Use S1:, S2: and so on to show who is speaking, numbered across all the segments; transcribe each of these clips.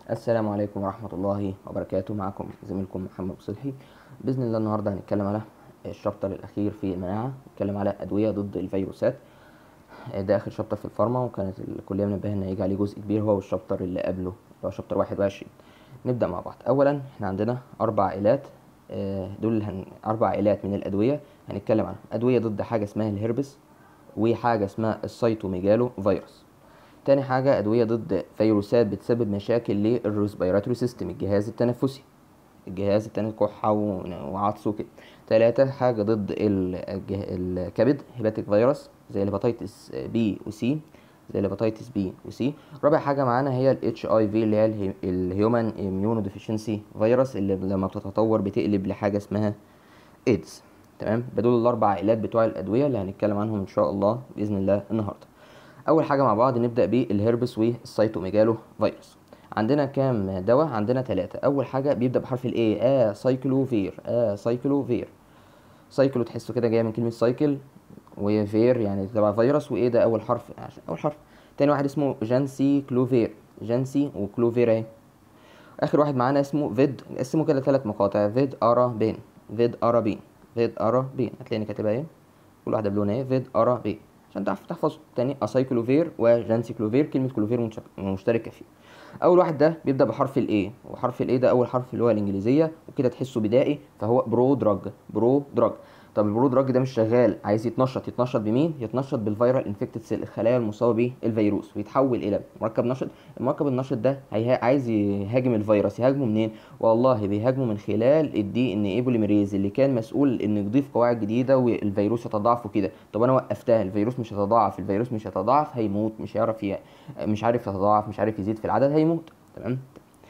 S1: السلام عليكم ورحمة الله وبركاته معكم زميلكم محمد صلحي بإذن الله النهاردة هنتكلم على الشابتر الأخير في المناعة نتكلم على أدوية ضد الفيروسات ده آخر شابتر في الفارما وكانت الكلية منبهة إن هيجي عليه جزء كبير هو والشابتر اللي قبله اللي هو شابتر واحد وعشرين نبدأ مع بعض أولا إحنا عندنا أربع عائلات آه، دول هن... أربع عائلات من الأدوية هنتكلم عنهم أدوية ضد حاجة اسمها الهربس وحاجة اسمها السيتوميجالو فيروس تاني حاجة أدوية ضد فيروسات بتسبب مشاكل للريسبيراتوري سيستم الجهاز التنفسي الجهاز التنفسي كحة و- وعطس وكده تلاتة حاجة ضد ال- الجه- الكبد هيباتيك فيروس زي الهيباتيتس بي وسي زي الهيباتيتس بي وسي رابع حاجة معانا هي الاتش اي في اللي هي الهيومن اميونو ديفيشنسي فيروس اللي لما بتتطور بتقلب لحاجة اسمها ايدز تمام بدول الاربع عائلات بتوع الادويه اللي هنتكلم عنهم ان شاء الله باذن الله النهارده اول حاجه مع بعض نبدا بالهربس والسيتوميجالو فيروس عندنا كام دواء عندنا ثلاثة اول حاجه بيبدا بحرف الاي ا سايكلوفير ا سايكلوفير سايكلو تحسه كده جاي من كلمه سايكل وفير يعني تبع فيروس وايه ده اول حرف عشان اول حرف تاني واحد اسمه جانسي كلوفير جانسي وكلوفير اهي اخر واحد معانا اسمه فيد نقسمه كده ثلاث مقاطع فيد ارابين فيد ارابين فيد ارابين هتلاقيني كاتبها اهي كل واحده بلون اهي فيد ارابين عشان تعرف تحفظه تاني اسايكلوفير وجانسي كلوفير كلمه كلوفير منش- مشتركه فيه اول واحد ده بيبدا بحرف الاي وحرف الاي ده اول حرف اللي هو الانجليزيه وكده تحسه بدائي فهو برو دراج برو دراج طب البرو دراج ده مش شغال عايز يتنشط يتنشط بمين يتنشط بالفيرال انفكتد سيل الخلايا المصابه بالفيروس ويتحول الى مركب نشط المركب النشط ده هي عايز يهاجم الفيروس يهاجمه منين والله بيهاجمه من خلال الدي ان اي بوليميريز اللي كان مسؤول ان يضيف قواعد جديده والفيروس يتضاعف وكده طب انا وقفتها الفيروس مش هيتضاعف الفيروس مش هيتضاعف هيموت مش هيعرف ي... مش عارف يتضاعف مش عارف يزيد في العدد هيموت تمام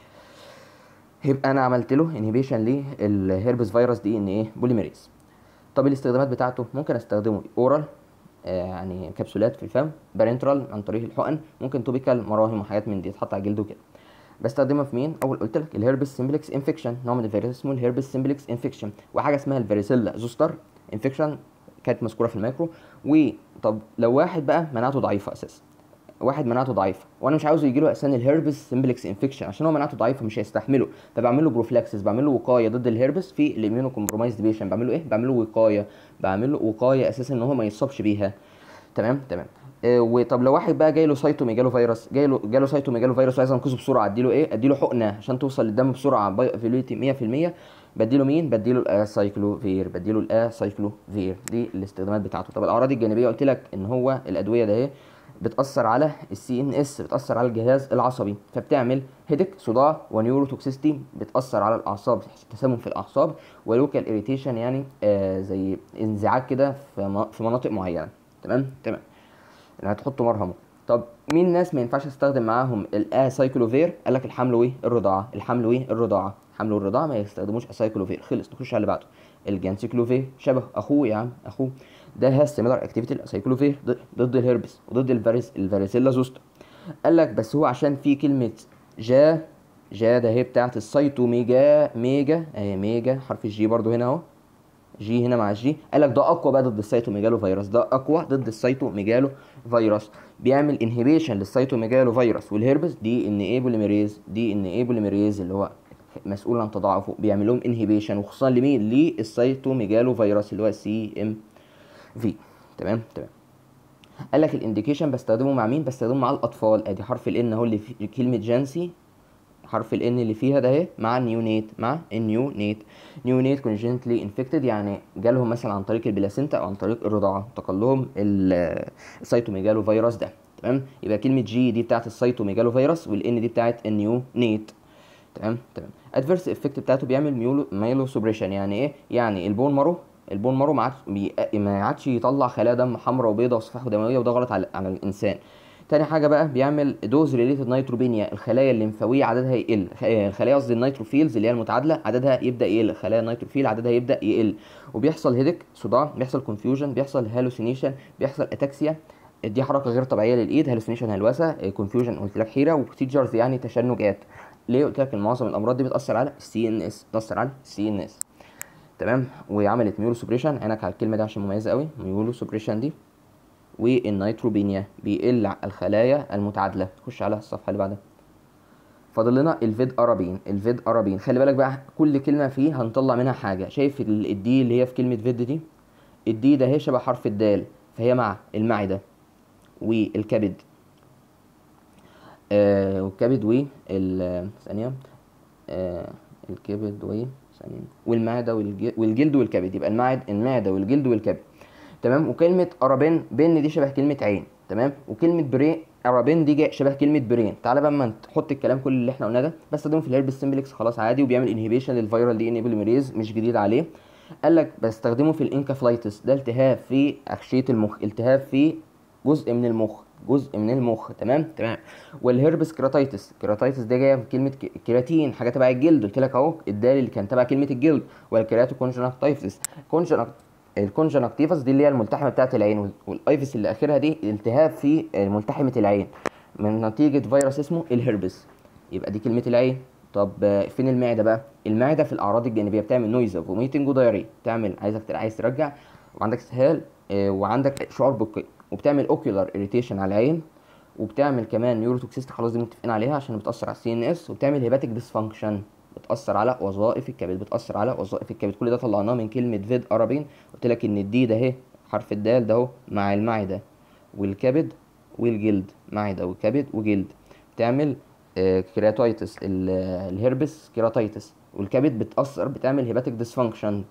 S1: يبقى انا عملت له انهبيشن للهيربس فيروس دي ان ايه بوليميريز طب الاستخدامات بتاعته ممكن استخدمه اورال آه يعني كبسولات في الفم بارنترال عن طريق الحقن ممكن توبيكال مراهم وحاجات من دي تحط على الجلد وكده بستخدمها في مين اول قلت لك الهيربس سيمبلكس انفكشن نوع من الفيروس اسمه الهيربس سيمبلكس انفكشن وحاجه اسمها الفاريسيلا زوستر انفكشن كانت مذكوره في المايكرو وطب لو واحد بقى مناعته ضعيفه اساسا واحد مناعته ضعيفه وانا مش عاوزه يجيله اساسا الهيربس سيمبلكس انفكشن عشان هو مناعته ضعيفه مش هيستحمله فبعمل له بروفلاكسس بعمل له وقايه ضد الهيربس في الاميونو كومبرومايزد بيشن بعمل له ايه بعمل له وقايه بعمل له وقايه اساسا ان هو ما يصابش بيها تمام تمام آه وطب لو واحد بقى جاي له سايتوميجالو فيروس جاي له جاله سايتوميجالو فيروس وعايز انقذه بسرعه اديله ايه اديله حقنه عشان توصل للدم بسرعه باي افيليتي 100% بديله مين بديله الاسايكلوفير بديله الاسايكلوفير دي الاستخدامات بتاعته طب الاعراض الجانبيه قلت لك ان هو الادويه ده ايه بتاثر على السي ان اس بتاثر على الجهاز العصبي فبتعمل هيدك صداع ونيوروتوكسيستي بتاثر على الاعصاب تسمم في الاعصاب ولوكال اريتيشن يعني آه زي انزعاج كده في م- في مناطق معينه تمام تمام يعني هتحطوا مرهمه طب مين الناس ما ينفعش استخدم معاهم الاسايكلوفير قال لك الحمل والرضاعه الحمل والرضاعه الحمل والرضاعه ما يستخدموش اسايكلوفير خلص نخش على اللي بعده الجانسيكلوفير شبه اخوه يا عم اخوه ده هاز سيميلار اكتيفيتي الاسايكلوفير ضد- ضد الهربس وضد الفاريس الفاريسيلا زوستر قال لك بس هو عشان في كلمه جا جا ده هي بتاعت السيتوميجا ميجا اهي ميجا حرف الجي برضو هنا اهو جي هنا مع الجي قال لك ده اقوى بقى ضد السيتوميجالو فيروس ده اقوى ضد السيتوميجالو فيروس بيعمل انهبيشن للسيتوميجالو فيروس والهربس دي ان اي بوليميريز دي ان اي بوليميريز اللي هو مسؤول عن تضاعفه بيعمل لهم انهبيشن وخصوصا لمين للسيتوميجالو فيروس اللي هو سي ام في تمام تمام قال لك الانديكيشن بستخدمه مع مين بستخدمه مع الاطفال ادي حرف الان اهو اللي في كلمه جانسي حرف ال N اللي فيها ده اهي مع النيونيت مع النيونيت نيونيت كونجنتلي انفكتد يعني جالهم مثلا عن طريق البلاسينتا او عن طريق الرضاعه انتقل لهم ال- السيتوميجالو فيروس ده تمام يبقى كلمه جي دي بتاعت السيتوميجالو فيروس والان دي بتاعت النيونيت تمام تمام ادفيرس افكت بتاعته بيعمل ميولو مايلو سوبريشن يعني ايه يعني البون مارو البون مارو ما عادش بي... ما عادش يطلع خلايا دم حمراء وبيضاء وصفائح دمويه وده غلط على, على الانسان تاني حاجه بقى بيعمل دوز ريليتد نيتروبينيا الخلايا الليمفاويه عددها يقل خ- الخلايا قصدي النيتروفيلز اللي هي المتعادله عددها يبدا يقل خلايا النيتروفيل عددها يبدا يقل وبيحصل هيدك صداع بيحصل كونفيوجن بيحصل هالوسينيشن بيحصل اتاكسيا دي حركه غير طبيعيه للايد هالوسينيشن هلوسه كونفيوجن قلت لك حيره وبروسيجرز يعني تشنجات ليه قلت لك ان معظم الامراض دي بتاثر على السي ان اس بتاثر على السي ان اس تمام وعملت ميولو سوبريشن عينك على الكلمه دي عشان مميزه قوي ميولو سوبريشن دي والنيتروبينيا بيقل الخلايا المتعادله خش على الصفحه اللي بعدها فاضل لنا الفيد ارابين الفيد ارابين خلي بالك بقى كل كلمه فيه هنطلع منها حاجه شايف ال- الدي اللي هي في كلمه فيد دي الدي ده هي شبه حرف الدال فهي مع المعده والكبد آه والكبد وال ثانيه آه الكبد و ثانيه والمعده والج- والجلد والكبد يبقى المعد المعده والجلد والكبد تمام وكلمه ارابين بن دي شبه كلمه عين تمام وكلمه برين ارابين دي جاي شبه كلمه برين تعالى بقى اما تحط الكلام كل اللي احنا قلناه ده بستخدمه في الهيربس سمبلكس خلاص عادي وبيعمل انهبيشن للفيرال دي ان اي بوليميريز مش جديد عليه قال لك بستخدمه في الانكافلايتس ده التهاب في اغشيه المخ التهاب في جزء من المخ جزء من المخ تمام تمام والهيربس كيراتايتس كيراتايتس دي جايه من كلمه ك- كيراتين حاجه تبع الجلد قلت لك اهو الدال اللي كان تبع كلمه الجلد والكيراتو كونجنكتيفس كونجنكت الكونجنكتيفس دي اللي هي الملتحمه بتاعه العين وال- والايفس اللي اخرها دي التهاب في ملتحمه العين من نتيجه فيروس اسمه الهربس يبقى دي كلمه العين طب آه، فين المعده بقى المعده في الاعراض الجانبيه بتعمل نويز فوميتنج ودايري بتعمل عايزك تر- عايز ترجع وعندك اسهال آه، وعندك شعور بالقيء وبتعمل اوكيولار اريتيشن على العين وبتعمل كمان نيوروتوكسيستي خلاص دي متفقين عليها عشان بتاثر على السي ان اس وبتعمل هيباتيك ديسفانكشن بتاثر على وظائف الكبد بتاثر على وظائف الكبد كل ده طلعناه من كلمه فيد ارابين قلت لك ان الدي ده اهي حرف الدال ده اهو مع المعده والكبد والجلد معده وكبد وجلد بتعمل آه، كيراتايتس ال- آه، الهربس كيراتايتس والكبد بتاثر بتعمل هيباتيك ديسفانكشن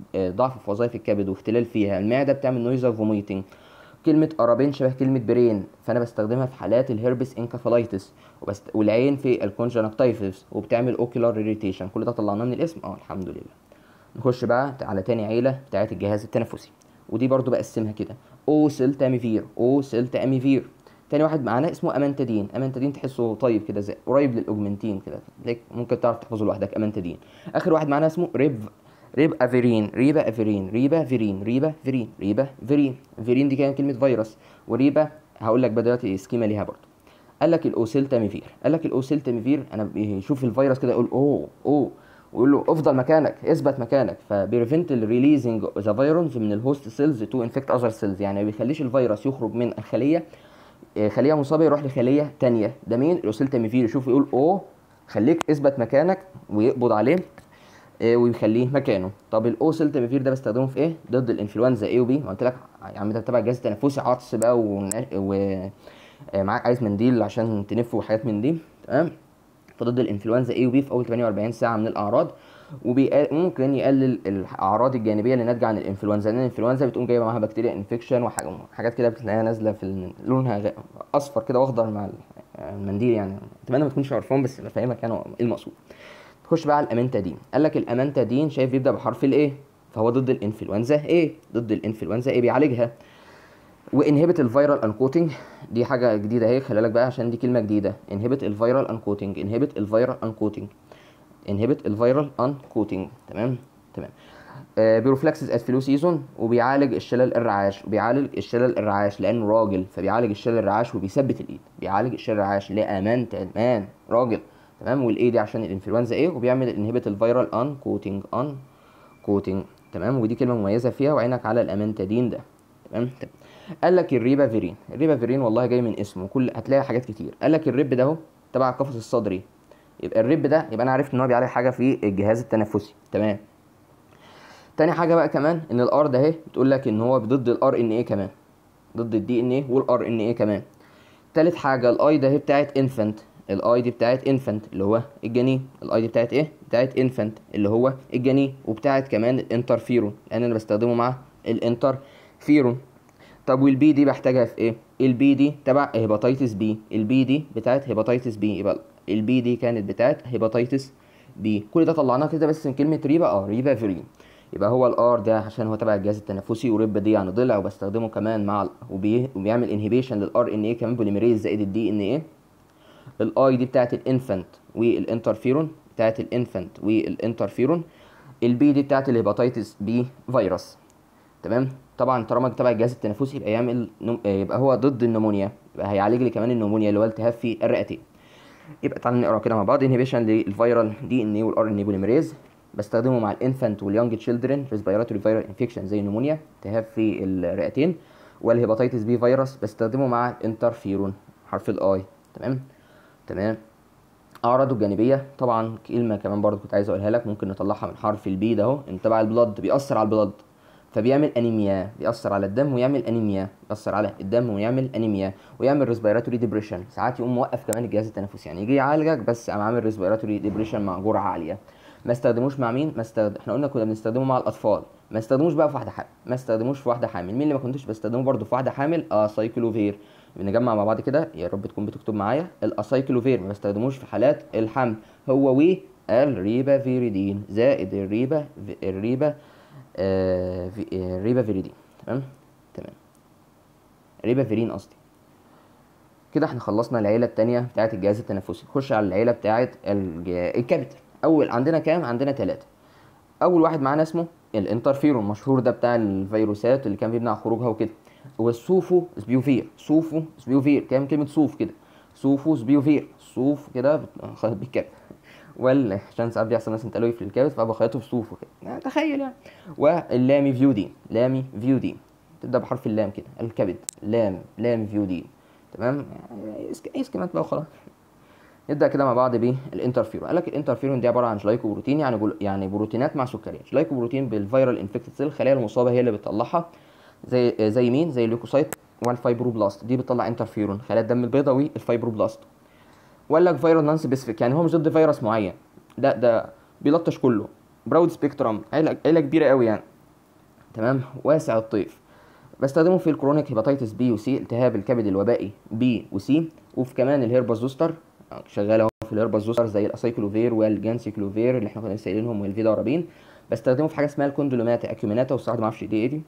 S1: ضعف في وظائف الكبد واختلال فيها المعده بتعمل نويزا فوميتنج كلمة أرابين شبه كلمة برين فأنا بستخدمها في حالات الهربس انكافالايتس وبست... والعين في الكونجنكتيفس وبتعمل اوكيولار ريتيشن كل ده طلعناه من الاسم اه الحمد لله نخش بقى على تاني عيلة بتاعت الجهاز التنفسي ودي برضو بقسمها كده او سيلتاميفير او سيلتاميفير تاني واحد معانا اسمه امانتادين امانتادين تحسه طيب كده زي قريب للاوجمنتين كده ليك ممكن تعرف تحفظه لوحدك امانتادين اخر واحد معانا اسمه ريب ريب افيرين ريبا افيرين ريبا فيرين ريبا فيرين ريبا فيرين فيرين دي كان كلمه فيروس وريبا هقول لك بقى دلوقتي سكيما ليها برضو قال لك الاوسيلتاميفير قال لك الاوسيلتاميفير انا بيشوف الفيروس كده يقول اوه اوه ويقول له افضل مكانك اثبت مكانك فبيرفنت الريليزنج ذا فيروس من الهوست سيلز تو انفكت اذر سيلز يعني ما بيخليش الفيروس يخرج من الخليه آه، خليه مصابه يروح لخليه تانية ده مين الاوسيلتاميفير يشوف يقول اوه خليك اثبت مكانك ويقبض عليه آه، ويخليه مكانه طب الاوسيلتاميفير ده بستخدمه في ايه ضد الانفلونزا اي وبي قلت لك يا عم ده تبع الجهاز التنفسي عطس بقى و, و... آه، معاك عايز منديل عشان تنف وحاجات من دي تمام فضد الانفلونزا اي وبي في اول 48 ساعه من الاعراض وممكن يقلل الاعراض الجانبيه اللي ناتجه عن الانفلونزا لان الانفلونزا بتقوم جايبه معاها بكتيريا انفكشن وحاجات كده بتلاقيها نازله في ال- لونها غ- اصفر كده واخضر مع المنديل يعني اتمنى ما تكونش عارفهم بس بفهمك يعني ايه المقصود تخش بقى على الامانتادين قال لك الامانتادين شايف بيبدا بحرف الايه فهو ضد الانفلونزا ايه ضد الانفلونزا ايه بيعالجها وانهبت الفيرال انكوتنج دي حاجه جديده اهي خلي بالك بقى عشان دي كلمه جديده انهبت الفيرال انكوتنج انهبت الفيرال انكوتنج انهبت الفيرال انكوتنج تمام تمام آه بيروفلاكسز ات فلو سيزون وبيعالج الشلل الرعاش وبيعالج الشلل الرعاش لانه راجل فبيعالج الشلل الرعاش وبيثبت الايد بيعالج الشلل الرعاش لامان تمام راجل تمام والايه دي عشان الانفلونزا ايه وبيعمل انهبت الفيرال انكوتنج ان كوتنج تمام ودي كلمه مميزه فيها وعينك على الامانتادين ده تمام تمام قال لك الريبا فيرين الريبا فيرين والله جاي من اسمه كل هتلاقي حاجات كتير قال لك الريب ده اهو تبع القفص الصدري يبقى الريب ده يبقى انا عرفت ان هو بيعالج حاجه في الجهاز التنفسي تمام تاني حاجه بقى كمان ان الار ده اهي بتقول لك ان هو ضد الار ان ايه كمان ضد الدي ان ايه والار ان ايه كمان تالت حاجه الاي ده اهي بتاعت انفنت الاي دي بتاعت انفنت اللي هو الجنين الاي دي بتاعت ايه بتاعت انفنت اللي هو الجنين وبتاعت كمان الانترفيرون لان انا بستخدمه مع الانترفيرون طب والبي دي بحتاجها في ايه البي دي تبع هيباتيتس بي البي دي بتاعت هيباتيتس بي يبقى البي دي كانت بتاعت هيباتيتس بي كل ده طلعناه كده بس من كلمه ريبا اه ريبا فيرين يبقى هو الار ده عشان هو تبع الجهاز التنفسي وريبا دي يعني ضلع وبستخدمه كمان مع ال- وبي... وبيعمل انهبيشن للار ان ايه كمان بوليميريز زائد الدي ان ايه الاي دي بتاعت الانفنت والانترفيرون بتاعت الانفنت والانترفيرون البي دي بتاعت الهيباتيتس بي فيروس تمام طبعا طالما تبع الجهاز التنفسي يبقى يعمل نم... آه، يبقى هو ضد النمونيا يبقى هيعالج لي كمان النمونيا اللي هو التهاب في الرئتين يبقى تعالى نقرا كده مع بعض انهبيشن للفيرال دي ان اي والار ان اي بوليميريز بستخدمه مع الانفانت واليونج تشيلدرن ريسبيراتوري فيرال انفكشن زي النمونيا التهاب في الرئتين والهيباتيتس بي فيروس بستخدمه مع الانترفيرون حرف الاي تمام تمام اعراضه الجانبيه طبعا كلمه كمان برضو كنت عايز اقولها لك ممكن نطلعها من حرف البي ده اهو ان تبع البلد بيأثر على البلد فبيعمل انيميا بيأثر على الدم ويعمل انيميا بيأثر على الدم ويعمل انيميا ويعمل ريسبيراتوري ديبريشن ساعات يقوم موقف كمان الجهاز التنفسي يعني يجي يعالجك بس قام عامل ريسبيراتوري ديبريشن مع جرعه عاليه ما استخدموش مع مين ما استخدم احنا قلنا كنا بنستخدمه مع الاطفال ما استخدموش بقى في واحده حامل ما استخدموش في واحده حامل مين اللي ما كنتش بستخدمه برضو في واحده حامل اه سايكلوفير بنجمع مع بعض كده يا رب تكون بتكتب معايا الاسايكلوفير ما بستخدموش في حالات الحمل هو و الريبا فيريدين زائد الريبا الريبا آه في- آه، ريبا فيريدين تمام تمام ريبا فيرين قصدي كده احنا خلصنا العيله التانية بتاعه الجهاز التنفسي نخش على العيله بتاعه الج- الكبد اول عندنا كام عندنا ثلاثة اول واحد معانا اسمه الانترفيرون المشهور ده بتاع الفيروسات اللي كان بيمنع خروجها وكده هو السوفو سبيوفير سوفو سبيوفير كام كلمه صوف كده سوفو سبيوفير صوف كده خلط بالكبد ولا عشان ساعات بيحصل مثلا تلوي في الكبد فبخيطه في صوف وكده يعني تخيل يعني واللامي فيودين لامي فيودين تبدا بحرف اللام كده الكبد لام لام فيودين تمام يعني اسك- اي اسكيمات بقى وخلاص نبدا كده مع بعض بالانترفيرون قال لك الانترفيرون دي عباره عن جلايكوبروتين يعني جل... يعني بروتينات مع سكريات جلايكوبروتين بالفيرال انفكتد سيل الخلايا المصابه هي اللي بتطلعها زي زي مين زي الليوكوسايت والفايبروبلاست دي بتطلع انترفيرون خلايا الدم البيضاء والفايبروبلاست وقال لك فيروس نون سبيسيفيك يعني هو مش ضد فيروس معين ده ده بيلطش كله براود سبيكترم عيله عيله كبيره قوي يعني تمام واسع الطيف بستخدمه في الكرونيك هيباتيتس بي وسي التهاب الكبد الوبائي بي وسي وفي كمان الهيرباس زوستر شغال اهو في الهيرباس زوستر زي الاسايكلوفير والجانسيكلوفير اللي احنا كنا لسه قايلينهم والفيدا رابين بستخدمه في حاجه اسمها الكوندولوماتا اكيوميناتا والصراحه ما اعرفش دي ايه دي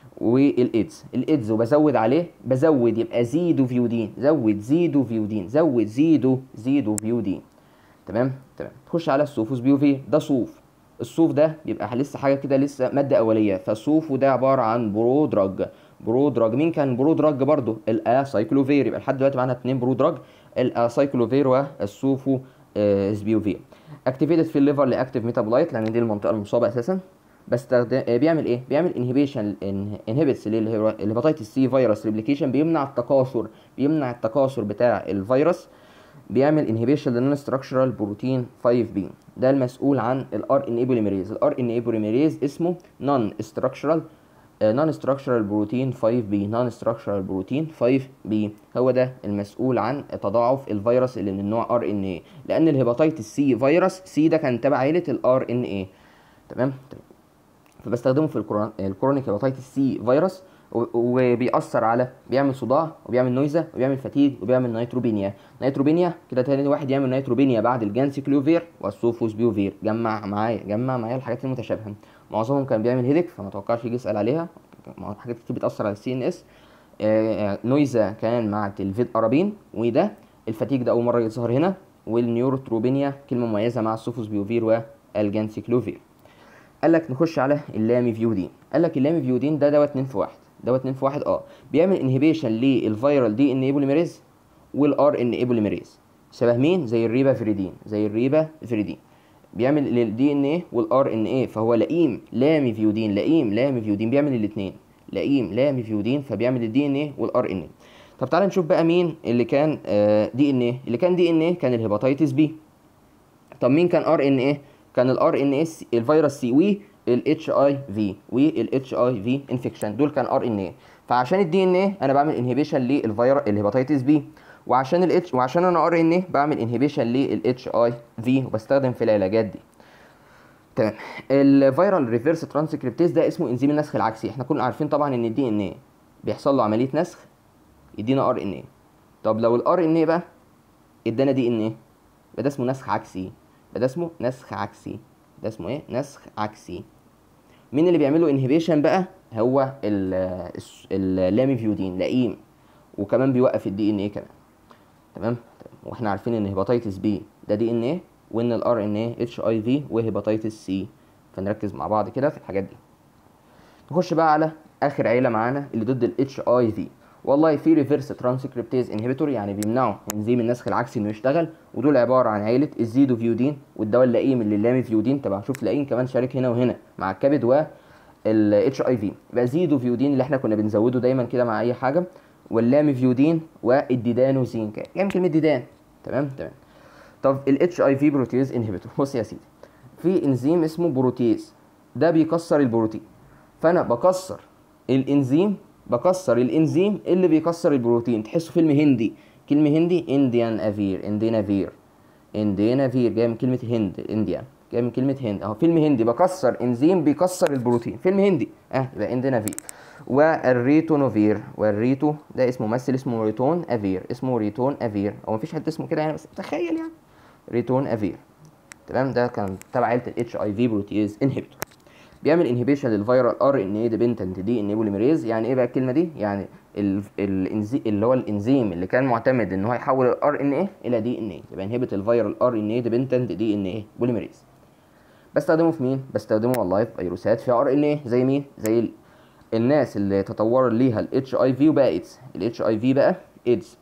S1: والايدز الايدز وبزود عليه بزود يبقى زيدو فيودين زود زيدو فيودين زود زيدو زيدو فيودين تمام تمام تخش على السوفوس بيوفي ده صوف الصوف ده بيبقى لسه حاجه كده لسه ماده اوليه فالصوف وده عباره عن برو دراج برو دراج مين كان برو دراج برضو الاسايكلوفير يبقى لحد دلوقتي معانا اتنين برو دراج الاسايكلوفير والسوفو آه، سبيوفير اكتيفيتد في الليفر لاكتيف ميتابولايت لان دي المنطقه المصابه اساسا بستخدم آه، بيعمل ايه بيعمل انهبيشن انهبيتس للهيباتيتس سي فيروس ريبليكيشن بيمنع التكاثر بيمنع التكاثر بتاع الفيروس بيعمل انهبيشن للنون ستراكشرال بروتين 5 بي ده المسؤول عن الار ان اي بوليميريز الار ان اي بوليميريز اسمه نون ستراكشرال نون ستراكشرال بروتين 5 بي نون ستراكشرال بروتين 5 بي هو ده المسؤول عن تضاعف الفيروس اللي من النوع ار ان اي لان الهيباتيتس سي فيروس سي ده كان تبع عيله الار ان اي تمام تمام فبستخدمه في الكورون- الكرونيك هيباتيتس سي فيروس و- وبيأثر على بيعمل صداع وبيعمل نويزة وبيعمل فتيج وبيعمل نيتروبينيا نيتروبينيا كده تاني واحد يعمل نيتروبينيا بعد الجانسيكلوفير والسوفوس بيوفير جمع معايا جمع معايا الحاجات المتشابهة معظمهم كان بيعمل هيدك فما توقعش يجي يسأل عليها مع حاجات كتير بتأثر على السي ان اس نويزة كان مع تلفيد ارابين وده الفتيج ده اول مرة يظهر هنا والنيوروتروبينيا كلمة مميزة مع السوفوس بيوفير والجانسيكلوفير قال لك نخش على اللامي فيودين قال لك اللامي فيودين ده دواء اتنين في واحد دواء اتنين في واحد اه بيعمل انهبيشن للفيرال دي ان اي بوليميريز والار ان اي بوليميريز شبه مين زي الريبا فيريدين زي الريبا فيريدين بيعمل للدي ان اي والار ان اي فهو لئيم لامي فيودين لئيم لامي فيودين بيعمل الاثنين لئيم لامي فيودين فبيعمل الدي ان اي والار ان اي طب تعالى نشوف بقى مين اللي كان دي ان اي اللي كان دي ان اي كان الهيباتيتس بي طب مين كان ار ان ايه كان الار ان ايه الفيروس سي وي الاتش اي في والاتش اي في انفكشن دول كان ار ان ايه فعشان الدي ان ايه انا بعمل انهبيشن للفيروس الهيباتيتس بي وعشان الاتش وعشان انا ار ان ايه بعمل انهبيشن للاتش اي في وبستخدم في العلاجات دي تمام الفيرال ريفيرس ترانسكريبتيز ده اسمه انزيم النسخ العكسي احنا كنا عارفين طبعا ان الدي ان ايه بيحصل له عمليه نسخ يدينا ار ان ايه طب لو الار ان ايه بقى ادانا دي ان ايه يبقى ده اسمه نسخ عكسي يبقى ده اسمه نسخ عكسي ده اسمه ايه نسخ عكسي مين اللي بيعمل له انهبيشن بقى هو اللاميفيودين لئيم وكمان بيوقف الدي ان ايه كمان تمام واحنا عارفين ان هيباتيتس بي ده دي ان ايه وان الار ان ايه اتش اي في وهيباتيتس سي فنركز مع بعض كده في الحاجات دي نخش بقى على اخر عيله معانا اللي ضد الاتش اي في والله في ريفرس ترانسكريبتيز انهبيتور يعني بيمنعوا انزيم النسخ العكسي انه يشتغل ودول عباره عن عيله الزيدوفيودين والدواء اللئيم اللي اللاميفيودين طبعا شوف لئيم كمان شارك هنا وهنا مع الكبد والاتش اي في يبقى زيدوفيودين اللي احنا كنا بنزوده دايما كده مع اي حاجه واللاميفيودين والديدانوزين كان جاي من كلمه ديدان تمام تمام طب الاتش اي في بروتيز انهبيتور بص يا سيدي في انزيم اسمه بروتيز ده بيكسر البروتين فانا بكسر الانزيم بكسر الانزيم اللي بيكسر البروتين تحسه فيلم هندي كلمه هندي انديان افير اندينافير اندينافير جاي من كلمه هند انديان جاي من كلمه هند اهو فيلم هندي بكسر انزيم بيكسر البروتين فيلم هندي اه يبقى اندينافير والريتونوفير والريتو ده اسمه ممثل اسمه ريتون افير اسمه ريتون افير هو مفيش حد اسمه كده يعني بس تخيل يعني ريتون افير تمام ده كان تبع عيله الاتش اي في بروتيز انهبيتور بيعمل انهبيشن للفيرال ار ان اي ديبندنت دي ان بوليميريز يعني ايه بقى الكلمه دي يعني ال- الانزي اللي هو الانزيم اللي كان معتمد ان هو يحول الار ان اي الى دي ان اي يبقى انهبت الفيرال ار ان اي ديبندنت دي ان اي بوليميريز بستخدمه في مين بستخدمه والله في فيروسات فيها ار ان اي زي مين زي ال- الناس اللي تطور ليها الاتش اي في وبقى ايدز الاتش اي في بقى ايدز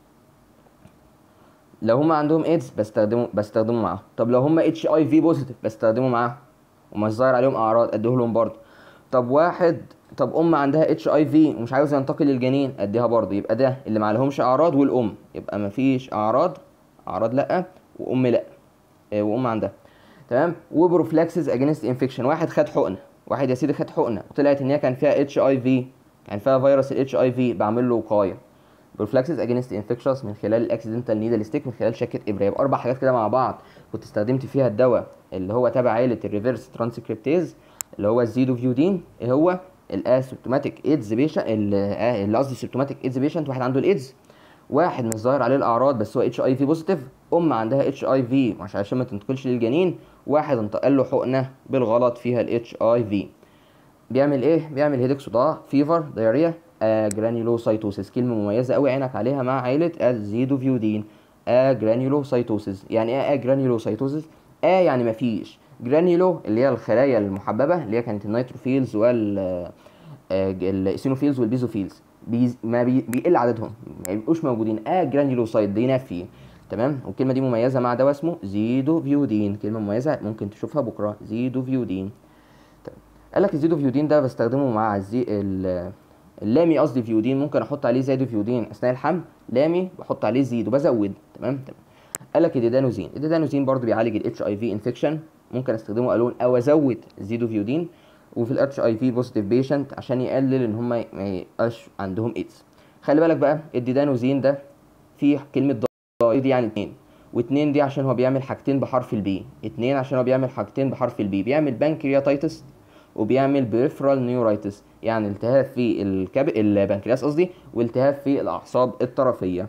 S1: لو هم عندهم ايدز بستخدمه بستخدمه معاهم طب لو هم اتش اي في بوزيتيف بستخدمه معاهم ومش ظاهر عليهم اعراض اديه لهم برضه طب واحد طب ام عندها اتش اي في ومش عاوز ينتقل للجنين اديها برضه يبقى ده اللي ما لهمش اعراض والام يبقى ما فيش اعراض اعراض لا وام لا آه، وام عندها تمام وبروفلاكسز اجينست انفكشن واحد خد حقنه واحد يا سيدي خد حقنه وطلعت ان هي كان فيها اتش اي في كان فيها فيروس الاتش اي في بعمل له وقايه بروفلاكسز اجينست انفكشنز من خلال الاكسيدنتال نيدل ستيك من خلال شكه ابره يبقى اربع حاجات كده مع بعض كنت استخدمت فيها الدواء اللي هو تبع عيله الريفرس ترانسكريبتيز اللي هو الزيدوفيودين ايه هو الاسيمتوماتيك ايدز بيشنت اللي قصدي سيمتوماتيك ايدز بيشنت واحد عنده الايدز واحد مش ظاهر عليه الاعراض بس هو اتش اي في بوزيتيف ام عندها اتش اي في مش عشان ما تنتقلش للجنين واحد انتقل له حقنه بالغلط فيها الاتش اي في بيعمل ايه بيعمل هيدك صداع فيفر دايريا جرانيولوسايتوسيس كلمه مميزه قوي عينك عليها مع عيله الزيدوفيودين جرانيولوسايتوسيس يعني ايه جرانيولوسايتوسيس ا يعني مفيش جرانيولو اللي هي الخلايا المحببه اللي هي كانت النيتروفيلز وال آه، الاسينوفيلز والبيزوفيلز بيز ما بي بيقل عددهم ما بيبقوش موجودين ا جرانيولوسايت دي نفي تمام والكلمه دي مميزه مع دواء اسمه زيدوفيودين كلمه مميزه ممكن تشوفها بكره زيدوفيودين تمام قال لك الزيدوفيودين ده بستخدمه مع الزي ال- اللامي قصدي فيودين ممكن احط عليه زيدوفيودين اثناء الحمل لامي بحط عليه زيد وبزود تمام تمام قال لك الديدانوزين الديدانوزين برضو بيعالج الاتش اي في انفكشن ممكن استخدمه الون او ازود زيدوفيودين وفي الاتش اي في بوزيتيف بيشنت عشان يقلل ان هم ما يبقاش عندهم ايدز خلي بالك بقى الديدانوزين ده فيه كلمه ضاي دي يعني اتنين واتنين دي عشان هو بيعمل حاجتين بحرف البي اتنين عشان هو بيعمل حاجتين بحرف البي بيعمل بانكرياتايتس وبيعمل بريفرال نيورايتس يعني التهاب في الكب... البنكرياس قصدي والتهاب في الاعصاب الطرفيه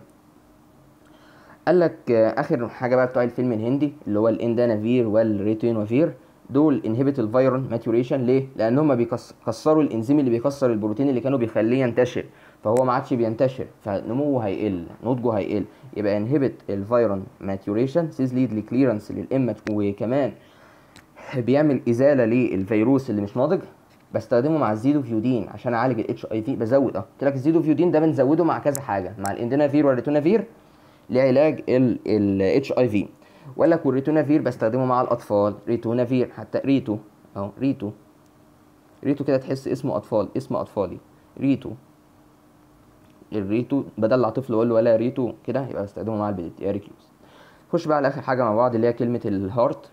S1: قال لك آه، اخر حاجه بقى بتوع الفيلم الهندي اللي هو الاندانافير والريتينوفير دول انهبت الفيرون ماتوريشن ليه لان هم بيكسروا الانزيم اللي بيكسر البروتين اللي كانوا بيخليه ينتشر فهو ما عادش بينتشر فنموه هيقل نضجه هيقل يبقى انهبت الفيرون ماتوريشن سيز ليد لكليرنس للام وكمان بيعمل ازاله للفيروس اللي مش ناضج بستخدمه مع الزيدوفيودين عشان اعالج الاتش اي في بزود اه قلت لك الزيدوفيودين ده بنزوده مع كذا حاجه مع الاندينافير والريتونافير لعلاج الاتش اي في وقال لك والريتونافير بستخدمه مع الاطفال ريتونافير حتى ريتو اهو ريتو ريتو كده تحس اسمه اطفال اسم اطفالي ريتو الريتو بدلع طفل واقول له ولا ريتو كده يبقى بستخدمه مع البيدياتريكيوس خش بقى على اخر حاجه مع بعض اللي هي كلمه الهارت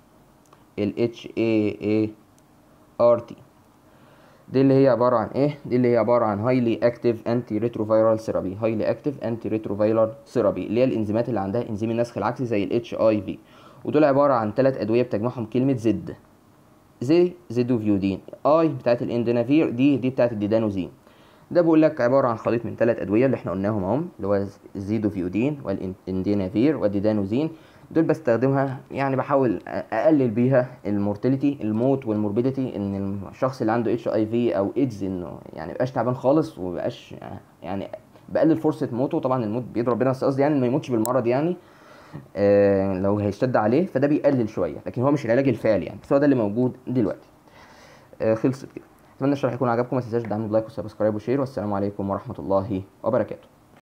S1: ال H A A R T دي اللي هي عبارة عن ايه؟ دي اللي هي عبارة عن highly active anti retroviral therapy highly active anti retroviral therapy اللي هي الانزيمات اللي عندها انزيم النسخ العكسي زي ال HIV ودول عبارة عن ثلاث أدوية بتجمعهم كلمة زد زي زيدوفيودين اي بتاعت الاندنافير دي دي بتاعت الديدانوزين ده بقول لك عبارة عن خليط من ثلاث أدوية اللي احنا قلناهم اهم اللي هو الزيدوفيودين والاندينافير والديدانوزين دول بستخدمها يعني بحاول اقلل بيها المورتاليتي الموت والموربيديتي ان الشخص اللي عنده اتش اي في او ايدز انه يعني ميبقاش تعبان خالص وميبقاش يعني بقلل فرصه موته طبعا الموت بيد ربنا بس قصدي يعني ما يموتش بالمرض يعني آه لو هيشتد عليه فده بيقلل شويه لكن هو مش العلاج الفعلي يعني بس هو ده اللي موجود دلوقتي آه خلصت كده اتمنى الشرح يكون عجبكم ما تنساش تدعموا بلايك وسبسكرايب وشير والسلام عليكم ورحمه الله وبركاته